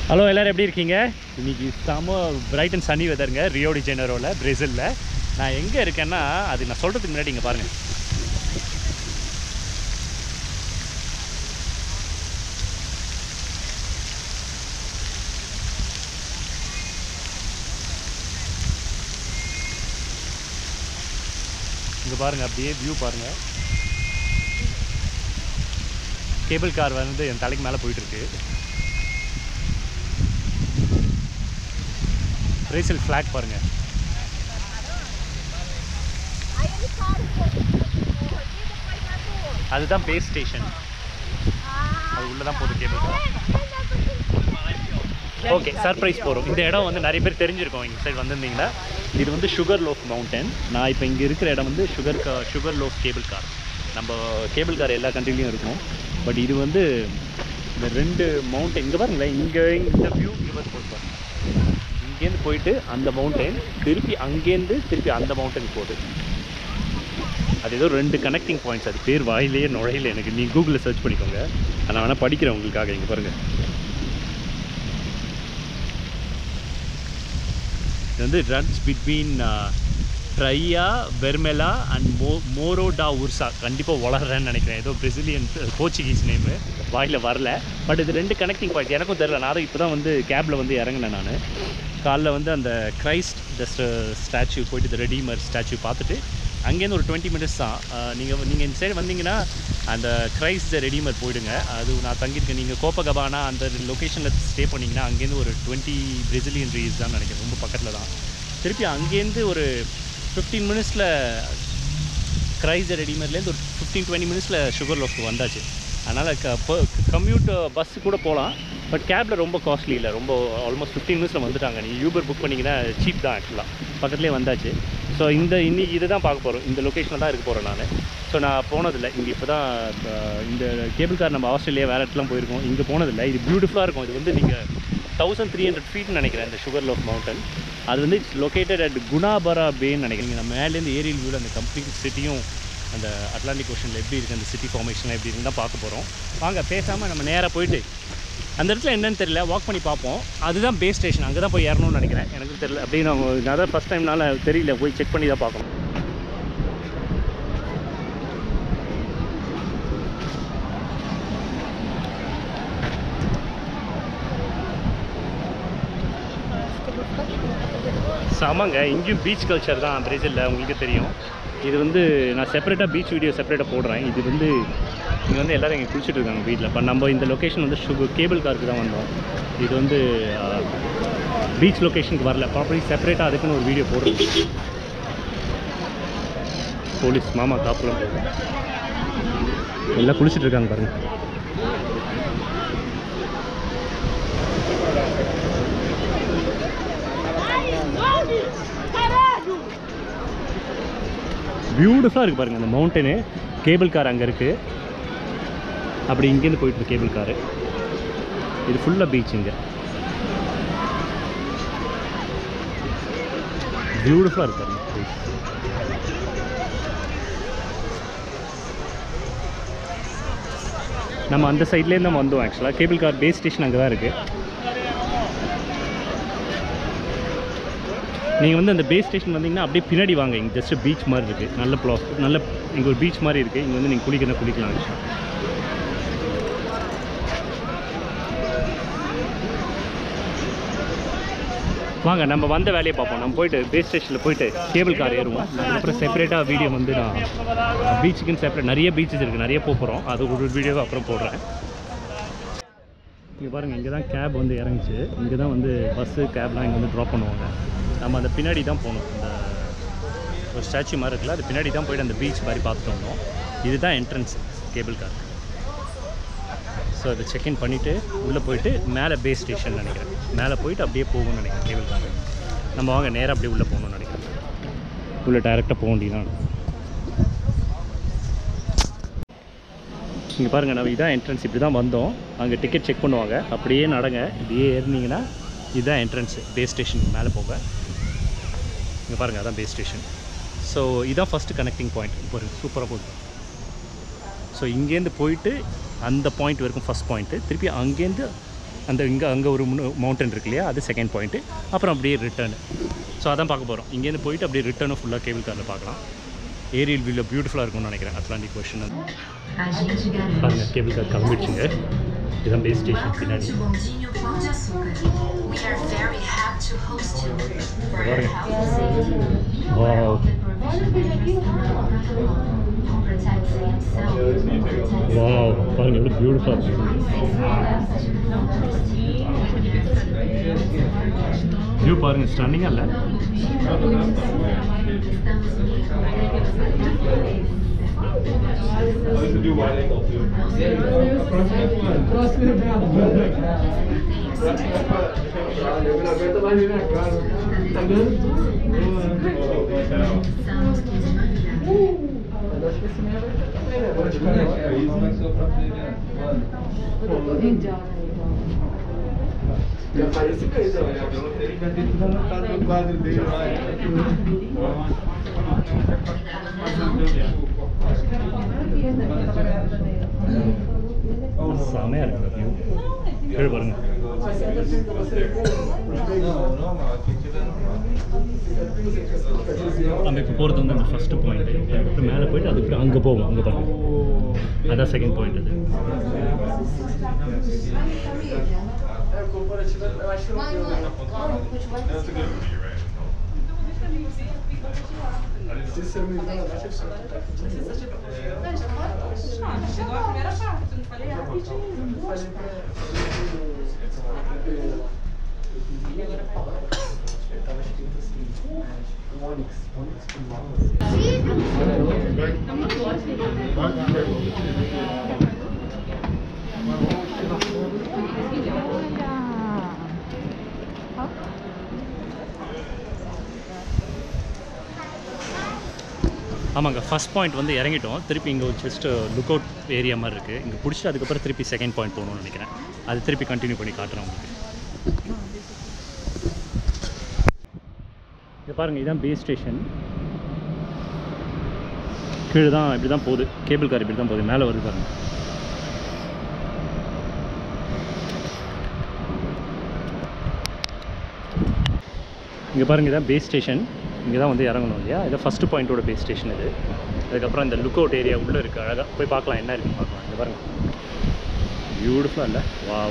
Hello எல்லோரும் எப்படி இருக்கீங்க இன்னைக்கு செம பிரைட் அண்ட் சனி வெதருங்க ரியோ டி ஜெனரோவில் பிரேசிலில் நான் எங்கே இருக்கேன்னா அது நான் சொல்கிறதுக்கு முன்னாடி இங்கே பாருங்கள் இங்கே பாருங்கள் அப்படியே வியூ பாருங்கள் கேபிள் கார் வந்து என் தலைக்கு மேலே போயிட்டுருக்கு பிரேசில் ஃப்ளாக் பாருங்கள் Aí ele para um pouco, corrida faz mais do outro. அதுதான் பேஸ் ஸ்டேஷன் Ah, அது உள்ளே தான் போகுது cable car ele okay surprise போகிறோம் இந்த இடம் வந்து நிறைய பேர் தெரிஞ்சிருக்கோம் இந்த சைடு வந்திருந்தீங்கன்னா இது வந்து சுகர் லோஃப் மவுண்டன் நான் இப்போ இங்கே இருக்கிற இடம் வந்து சுகர் கா சுகர் லோஃப் கேபிள் கார் நம்ம கேபிள் கார் எல்லா கண்ட்ரிலையும் இருக்கும் பட் இது வந்து இந்த ரெண்டு மவுண்டன் இங்கே பாருங்களேன் இங்கே இந்த வியூ இங்கே பாருங்க போட்டு பாருங்க இங்கேருந்து போயிட்டு அந்த மவுண்டன் திருப்பி அங்கேருந்து திருப்பி அந்த மவுண்டன் போகுது அது ஏதோ ரெண்டு கனெக்டிங் பாயிண்ட்ஸ் அது பேர் வாயிலேயே நுழையில எனக்கு நீ கூகுளில் சர்ச் பண்ணிக்கோங்க நான் வேணால் படிக்கிறேன் உங்களுக்காக இங்கே பாருங்கள் இது வந்து ரன்ஸ் பிட்வீன் ட்ரையா வெர்மெலா அண்ட் மோ மோரோ டா உர்சா கண்டிப்பாக வளர்றேன்னு நினைக்கிறேன் ஏதோ பிரசிலியன் போர்ச்சுகீஸ் நேமு வாயில் வரல பட் இது ரெண்டு கனெக்டிங் பாயிண்ட் எனக்கும் தெரில நான் இப்போ தான் வந்து கேபில் வந்து இறங்கினேன் நான் காலைல வந்து அந்த கிரைஸ்ட் ஜஸ்ட் ஸ்டாச்சு போயிட்டு இந்த ரெடிமர் ஸ்டாச்சு பார்த்துட்டு அங்கேருந்து ஒரு டுவெண்ட்டி மினிட்ஸ் தான் நீங்கள் நீங்கள் இந்த சைடு வந்தீங்கன்னா அந்த கிரைஸ்ட் த ரெடிமர் போயிடுங்க அது நான் தங்கியிருக்கேன் நீங்கள் கோப்பகபானா அந்த லொக்கேஷனில் ஸ்டே பண்ணிங்கன்னா அங்கேருந்து ஒரு டுவெண்ட்டி பிரேசிலியன் ரீஸ் தான் நினைக்கிறேன் ரொம்ப பக்கத்தில் தான் திருப்பி அங்கேருந்து ஒரு ஃபிஃப்டீன் மினிட்ஸில் கிரைஸ் ரெடிமேட்லேருந்து ஒரு ஃபிஃப்டீன் டுவெண்ட்டி மினிட்ஸில் சுகர் லோஃப்க்கு வந்தாச்சு அதனால் க கம்யூட் பஸ்ஸு கூட போகலாம் பட் கேபில் ரொம்ப காஸ்ட்லி இல்லை ரொம்ப ஆல்மோஸ்ட் ஃபிஃப்டீன் மினிட்ஸில் வந்துட்டாங்க நீங்கள் யூபர் புக் பண்ணிங்கன்னா சீப் தான் ஆக்சுவலாக பக்கத்துலேயே வந்தாச்சு ஸோ இந்த இன்னைக்கு இதை தான் பார்க்க போகிறோம் இந்த லொக்கேஷனில் தான் இருக்க போகிறேன் நான் ஸோ நான் போனதில்லை இங்கே இப்போ தான் இந்த கேபிள் கார் நம்ம ஆஸ்திரேலியா வேறு இடத்துலாம் போயிருக்கோம் இங்கே போனதில்லை இது பியூட்டிஃபுல்லாக இருக்கும் இது வந்து நீங்கள் தௌசண்ட் த்ரீ ஹண்ட்ரட் ஃபீட்னு நினைக்கிறேன் இந்த சுகர் லோஃப் மவுண்டன் அது வந்து இட்ஸ் லொக்கேட்டட் அட் குணாபரா பேன்னு நினைக்கிறேன் நம்ம மேலேருந்து ஏரியல் வியூவில் அந்த கம்ப்ளீட் சிட்டியும் அந்த அட்லாண்டிக் ஓஷனில் எப்படி இருக்குது அந்த சிட்டி ஃபார்மேஷன் எப்படி இருக்குன்னு தான் பார்க்க போகிறோம் வாங்க பேசாமல் நம்ம நேராக போயிட்டு அந்த இடத்துல என்னன்னு தெரியல வாக் பண்ணி பார்ப்போம் அதுதான் பேஸ் ஸ்டேஷன் அங்கே தான் போய் ஏறணும்னு நினைக்கிறேன் எனக்கு தெரியல அப்படி நான் நான் தான் ஃபஸ்ட் டைம்னால தெரியல போய் செக் பண்ணி தான் பார்க்கணும் ஆமாங்க இங்கேயும் பீச் கல்ச்சர் தான் பிரேசிலில் உங்களுக்கு தெரியும் இது வந்து நான் செப்பரேட்டாக பீச் வீடியோ செப்பரேட்டாக போடுறேன் இது வந்து இங்கே வந்து எல்லோரும் இங்கே குளிச்சுட்டு இருக்காங்க வீட்டில் இப்போ நம்ம இந்த லொக்கேஷன் வந்து சுகர் கேபிள் காருக்கு தான் வந்தோம் இது வந்து பீச் லொக்கேஷனுக்கு வரல ப்ராப்பர்ட்டி செப்பரேட்டாக அதுக்குன்னு ஒரு வீடியோ போடுறோம் போலீஸ் மாமா காப்புலாம் போடுறோம் எல்லாம் குளிச்சுட்டு இருக்காங்க பாருங்கள் Caralho! பியூட்டிஃபுல்லாக இருக்குது பாருங்கள் அந்த மவுண்டனு கேபிள் கார் அங்கே இருக்குது அப்படி இங்கேருந்து போயிட்டு இருக்கு கேபிள் காரு இது ஃபுல்லாக பீச் இங்கே பியூட்டிஃபுல்லாக இருக்கு பாருங்க place. நம்ம அந்த சைட்லேருந்து நம்ம வந்தோம் ஆக்சுவலாக கேபிள் கார் பேஸ் ஸ்டேஷன் அங்கே தான் இருக்குது நீங்கள் வந்து அந்த பேஸ் ஸ்டேஷன் வந்தீங்கன்னா அப்படியே பின்னாடி வாங்க இங்கே ஜஸ்ட் பீச் மாதிரி இருக்குது நல்ல ப்ளா நல்ல இங்கே ஒரு பீச் மாதிரி இருக்குது இங்கே வந்து நீங்கள் குளிக்கணும் குளிக்கலாம் actually. வாங்க நம்ம வந்த வேலையை பார்ப்போம் நம்ம போயிட்டு பேஸ் ஸ்டேஷனில் போயிட்டு கேபிள் கார் ஏறுவோம் அதுக்கப்புறம் செப்பரேட்டாக வீடியோ வந்து நான் பீச்சுக்குன்னு செப்பரேட் நிறைய பீச்சஸ் இருக்குது நிறைய போக போகிறோம் அது ஒரு வீடியோவை அப்புறம் போடுறேன் இங்கே பாருங்கள் இங்கே தான் கேப் வந்து இறங்குச்சு இங்கே தான் வந்து பஸ்ஸு கேப்லாம் இங்கே வந்து ட்ராப் பண்ணுவாங்க நம்ம அந்த பின்னாடி தான் போகணும் இந்த ஒரு ஸ்டாச்சு மாதிரி இருக்குல்ல அது பின்னாடி தான் போயிட்டு அந்த பீச் மாதிரி பார்த்துட்டு வந்தோம் இதுதான் என்ட்ரன்ஸ் கேபிள் கார் ஸோ அதை செக்இன் பண்ணிவிட்டு உள்ளே போயிட்டு மேலே பேஸ் ஸ்டேஷன் நினைக்கிறேன் மேலே போயிட்டு அப்படியே போகணும்னு நினைக்கிறேன் கேபிள் கார் நம்ம வாங்க நேராக அப்படியே உள்ளே போகணும்னு நினைக்கிறேன் உள்ளே டைரெக்டாக போக வேண்டியதான் இங்கே பாருங்கள் நம்ம இதான் என்ட்ரன்ஸ் இப்படி தான் வந்தோம் அங்கே டிக்கெட் செக் பண்ணுவாங்க அப்படியே நடங்க இப்படியே ஏறினீங்கன்னா இதுதான் என்ட்ரன்ஸ் பேஸ் ஸ்டேஷன் மேலே போக இங்கே பாருங்கள் அதான் பேஸ் ஸ்டேஷன் ஸோ இதான் ஃபஸ்ட்டு கனெக்டிங் பாயிண்ட் இப்போ சூப்பராக போகுது ஸோ இங்கேருந்து போயிட்டு அந்த பாயிண்ட் வரைக்கும் ஃபஸ்ட் பாயிண்ட்டு திருப்பி அங்கேருந்து அந்த இங்கே அங்கே ஒரு மவுண்டன் இருக்கு இல்லையா அது செகண்ட் பாயிண்ட்டு அப்புறம் அப்படியே ரிட்டர்ன் ஸோ அதான் பார்க்க போகிறோம் இங்கேருந்து போயிட்டு அப்படியே ரிட்டர்னும் ஃபுல்லாக கேபிள் காரில் பார்க்கலாம் ஏரியல் வியூவில் பியூட்டிஃபுல்லாக இருக்கும்னு நினைக்கிறேன் Atlantic ocean A gente garante பாருங்க கேபிள் கார் கிளம்பிடுச்சுங்க இதுதான் பேஸ் ஸ்டேஷன் பின்னாடி de Bondinho Pão de Açúcar. We are very happy to host you for your Agora. health and safety. Wow. The provision protocol who protects himself, protects wow பாருங்க எவ்வளோ பியூட்டிஃபுல்லாக இருக்கு view பாருங்க ஸ்டாண்டிங்காக இல்லை Estamos de novidade. செமையாக இருக்கு view கீழே பாருங்க நம்ம இப்போ போகிறது வந்து அந்த ஃபஸ்ட்டு பாயிண்ட்டு அதுக்கப்புறம் மேலே போயிட்டு அதுக்கப்புறம் அங்கே போவோம் அங்கே பாருங்க அதான் செகண்ட் பாயிண்ட் அது Chegou a primeira parte, eu não falei rapidinho. ஆமாங்க ஃபஸ்ட் பாயிண்ட் வந்து இறங்கிட்டோம் திருப்பி இங்கே ஒரு ஜஸ்ட் லுக் அவுட் ஏரியா மாதிரி இருக்குது இங்கே பிடிச்சிட்டு அதுக்கப்புறம் திருப்பி செகண்ட் பாயிண்ட் போகணும்னு நினைக்கிறேன் அது திருப்பி கண்டினியூ பண்ணி காட்டுறேன் உங்களுக்கு இங்கே பாருங்கள் இதுதான் பேஸ் ஸ்டேஷன் கீழே தான் இப்படி தான் போகுது கேபிள் கார் இப்படி தான் போகுது மேலே வருது பாருங்க இங்கே பாருங்க இதான் பேஸ் ஸ்டேஷன் இங்கே தான் வந்து இறங்கணும் இல்லையா இது ஃபஸ்ட்டு பாயிண்ட்டோட பேஸ் ஸ்டேஷன் இது அதுக்கப்புறம் இந்த லுக் அவுட் ஏரியா உள்ளே இருக்குது அழகாக போய் பார்க்கலாம் என்ன இருக்குன்னு பார்க்கலாம் இங்கே பாருங்க பியூட்டிஃபுல்லாக இல்லை வாவ்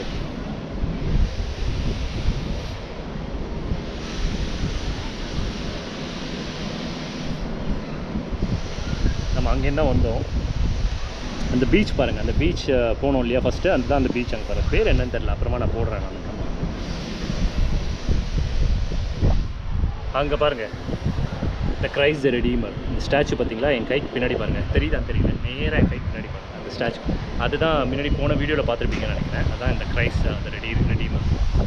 நம்ம அங்கேருந்து தான் வந்தோம் அந்த பீச் பாருங்கள் அந்த பீச் போனோம் இல்லையா ஃபஸ்ட்டு அதுதான் அந்த பீச் அங்கே பாருங்கள் பேர் என்னன்னு தெரியல அப்புறமா நான் போடுறேன் நான் அங்கே பாருங்கள் இந்த கிரைஸ் த ரெடீமர் இந்த ஸ்டாச்சு பார்த்தீங்களா என் கைக்கு பின்னாடி பாருங்கள் தெரியுதா தெரியல நேராக என் கைக்கு பின்னாடி பாருங்கள் அந்த ஸ்டாச்சு அதுதான் முன்னாடி போன வீடியோவில் பார்த்துருப்பீங்கன்னு நினைக்கிறேன் அதான் இந்த கிரைஸ் அந்த ரெடி ரெடீமர்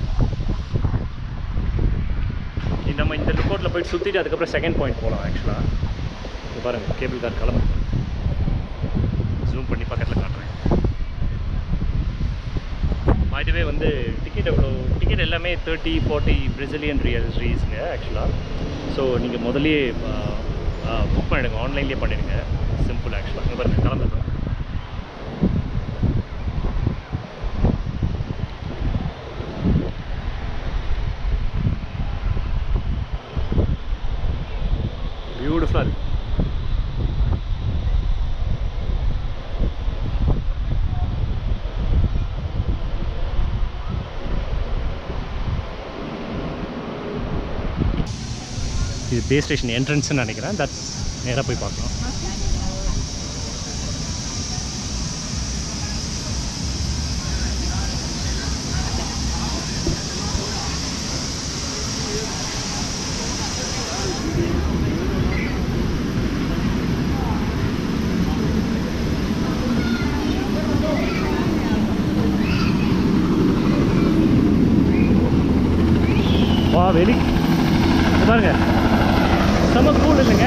நம்ம இந்த லுக்கோட்டில் போயிட்டு சுற்றிட்டு அதுக்கப்புறம் செகண்ட் பாயிண்ட் போகலாம் ஆக்சுவலாக இங்கே பாருங்கள் கேபிள் கார் கிளம்பு ஜூம் பண்ணி பக்கத்தில் காட்டுறேன் இதுவே வந்து டிக்கெட் எவ்வளோ டிக்கெட் எல்லாமே தேர்ட்டி ஃபார்ட்டி பிரசிலியன் ரியல்ஸ்ங்க ஆக்சுவலாக ஸோ நீங்கள் முதல்லயே புக் பண்ணிடுங்க ஆன்லைன்லேயே பண்ணிடுங்க சிம்பிள் ஆக்சுவலாக இங்கே பாருங்கள் கலந்துருக்கோம் பியூட்டிஃபுல்லாக இருக்கு இது பேஸ் ஸ்டேஷன் என்ட்ரன்ஸ்னு நினைக்கிறேன் தட்ஸ் நேராக போய் பார்க்கலாம் வா வெரி இங்க பாருங்க செம்ம கூல் இல்லைங்க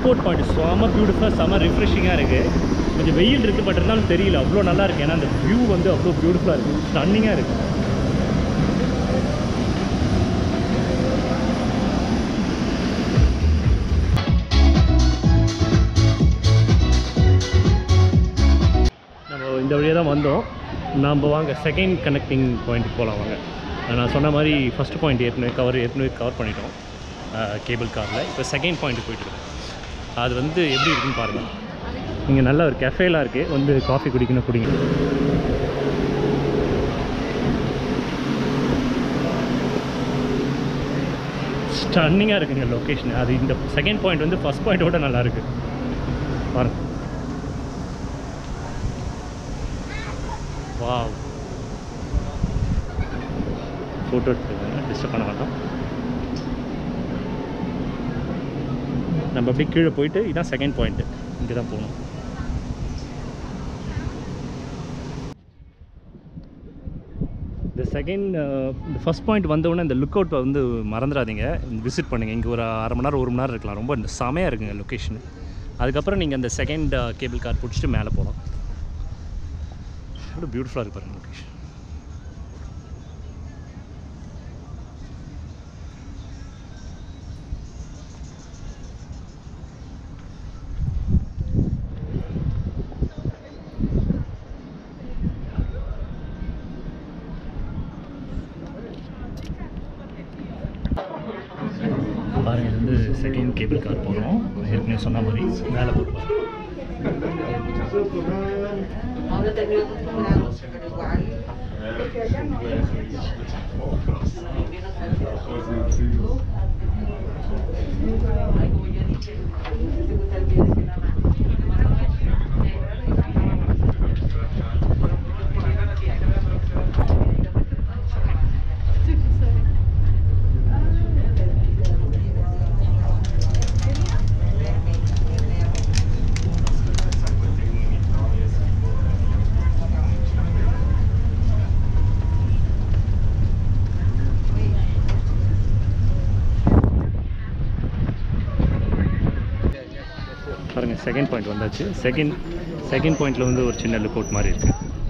லுக் அவுட் பாயிண்ட் செம பியூட்டிஃபுல்லாக செம ரிஃப்ரெஷிங்காக இருக்குது கொஞ்சம் வெயில் இருக்குது பட் இருந்தாலும் தெரியல அவ்வளோ நல்லா இருக்குது ஏன்னா அந்த வியூ வந்து அவ்வளோ பியூட்டிஃபுல்லாக இருக்குது ஸ்டன்னிங்காக இருக்குது நம்ம இந்த வழியாக தான் வந்தோம் நம்ம வாங்க செகண்ட் கனெக்டிங் பாயிண்ட்டுக்கு போகலாம் வாங்க நான் சொன்ன மாதிரி ஃபஸ்ட் பாயிண்ட் ஏற்கனவே கவர் ஏற்கனவே கவர் பண்ணிட்டோம் கேபிள் காரில் இப்போ செகண்ட் பாயிண்ட்டு போயிட்டுருக்கோம் அது வந்து எப்படி இருக்குன்னு பாருங்கள் இங்கே நல்ல ஒரு கெஃபேலாம் இருக்குது வந்து காஃபி குடிக்கணும் குடிங்க ஸ்டன்னிங்காக இருக்குங்க லொக்கேஷன் அது இந்த செகண்ட் பாயிண்ட் வந்து ஃபஸ்ட் பாயிண்ட்டோட நல்லா இருக்கு பாருங்க வாவ் ஃபோட்டோ எடுத்துக்கோங்க டிஸ்டர்ப் பண்ண வேண்டாம் நம்ம அப்படியே கீழே போயிட்டு இதான் செகண்ட் பாயிண்ட்டு இங்கே தான் போகணும் இந்த செகண்ட் இந்த ஃபஸ்ட் பாயிண்ட் வந்தவுடனே இந்த லுக் அவுட் வந்து மறந்துடாதீங்க விசிட் பண்ணுங்கள் இங்கே ஒரு அரை மணி நேரம் ஒரு மணி நேரம் இருக்கலாம் ரொம்ப செமையாக இருக்குங்க லொக்கேஷன் அதுக்கப்புறம் நீங்கள் அந்த செகண்ட் கேபிள் கார் பிடிச்சிட்டு மேலே போகலாம் எவ்வளோ பியூட்டிஃபுல்லாக இருக்கு பாருங்க லொக்கேஷன் பாருங்க இது வந்து செகண்ட் கேபிள் கார் போகிறோம் ஏற்கனவே சொன்ன மாதிரி மேலே போகிறோம் Ahora termino acostumbrados, pero igual. Ay, como yo dije, te gusta el video que nada más. பாருங்கள் செகண்ட் பாயிண்ட் வந்தாச்சு செகண்ட் செகண்ட் பாயிண்டில் வந்து ஒரு சின்ன லுக் அவுட் மாதிரி இருக்குது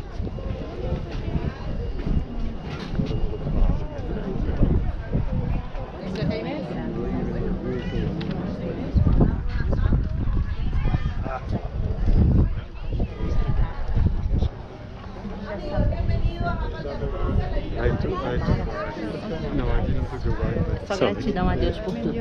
Pagać dam adeus por tudo.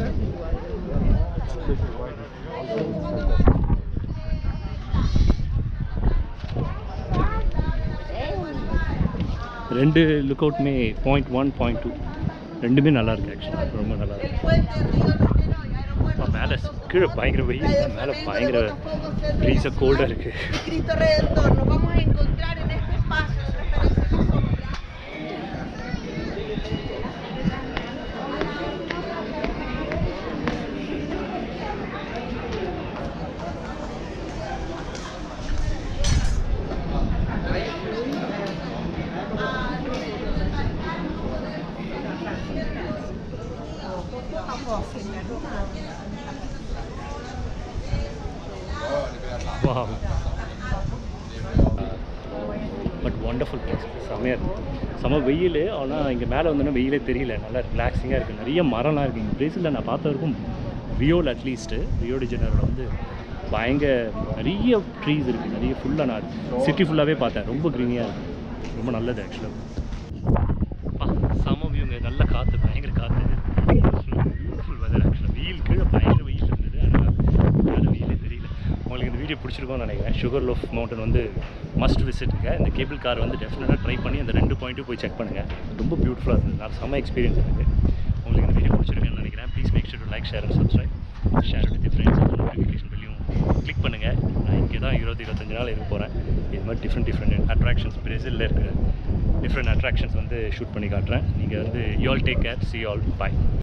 ரெண்டு லுக் அவுட்டுமே பாயிண்ட் ஒன் பாயிண்ட் டூ ரெண்டுமே நல்லா இருக்கு ஆக்சுவலாக ரொம்ப நல்லா இருக்கு அப்பா, மேலே கீழே பயங்கர வெயில் மேலே பயங்கர ப்ரீஸாக கோல்டாக இருக்குது Cristo Redentor, nos vamos a encontrar en este espacio, es referencia a nosotros. But wonderful place செம்மையாக இருக்குது செம வெயில் ஆனால் இங்கே மேலே வந்தோன்னா வெயிலே தெரியல நல்லா ரிலாக்ஸிங்காக இருக்குது நிறைய மரம்லாம் இருக்குது இங்கே பிரேசிலில் நான் பார்த்த வரைக்கும் ரியோவில் அட்லீஸ்ட்டு ரியோ டிஜனரோட வந்து பயங்கர நிறைய ட்ரீஸ் இருக்குது நிறைய ஃபுல்லாக நான் சிட்டி ஃபுல்லாகவே பார்த்தேன் ரொம்ப க்ரீனியாக இருக்குது ரொம்ப நல்லது ஆக்சுவலாக செம வியூங்க நல்ல காற்று பயங்கர காற்று பியூட்டிஃபுல் வெதர் ஆக்சுவலாக வெயில் கீழே பயங்கர வெயில் இருந்தது ஆனால் மேலே வெயிலே தெரியல உங்களுக்கு இந்த வீடியோ பிடிச்சிருக்கோம்னு நினைக்கிறேன் சுகர் லோஃப் மவுண்டன் வந்து மஸ்ட் விசிட்டுங்க இந்த கேபிள் கார் வந்து டெஃபினட்டாக ட்ரை பண்ணி அந்த ரெண்டு பாயிண்ட்டும் போய் செக் பண்ணுங்கள் ரொம்ப பியூட்டிஃபுல்லாக இருந்தது நான் செம்ம எக்ஸ்பீரியன்ஸ் எனக்கு உங்களுக்கு இந்த வீடியோ பிடிச்சிருக்குன்னு நினைக்கிறேன் please make sure to like share and subscribe share with friends அந்த நோட்டிஃபிகேஷன் பில்லையும் கிளிக் பண்ணுங்கள் நான் இங்கே தான் இருபது இருபத்தஞ்சு நாள் இருக்க போகிறேன் இது மாதிரி டிஃப்ரெண்ட் டிஃப்ரெண்ட் அட்ராக்ஷன்ஸ் பிரேசிலில் இருக்கிற டிஃப்ரெண்ட் அட்ராக்ஷன்ஸ் வந்து ஷூட் பண்ணி காட்டுறேன் நீங்கள் வந்து you all take care see all bye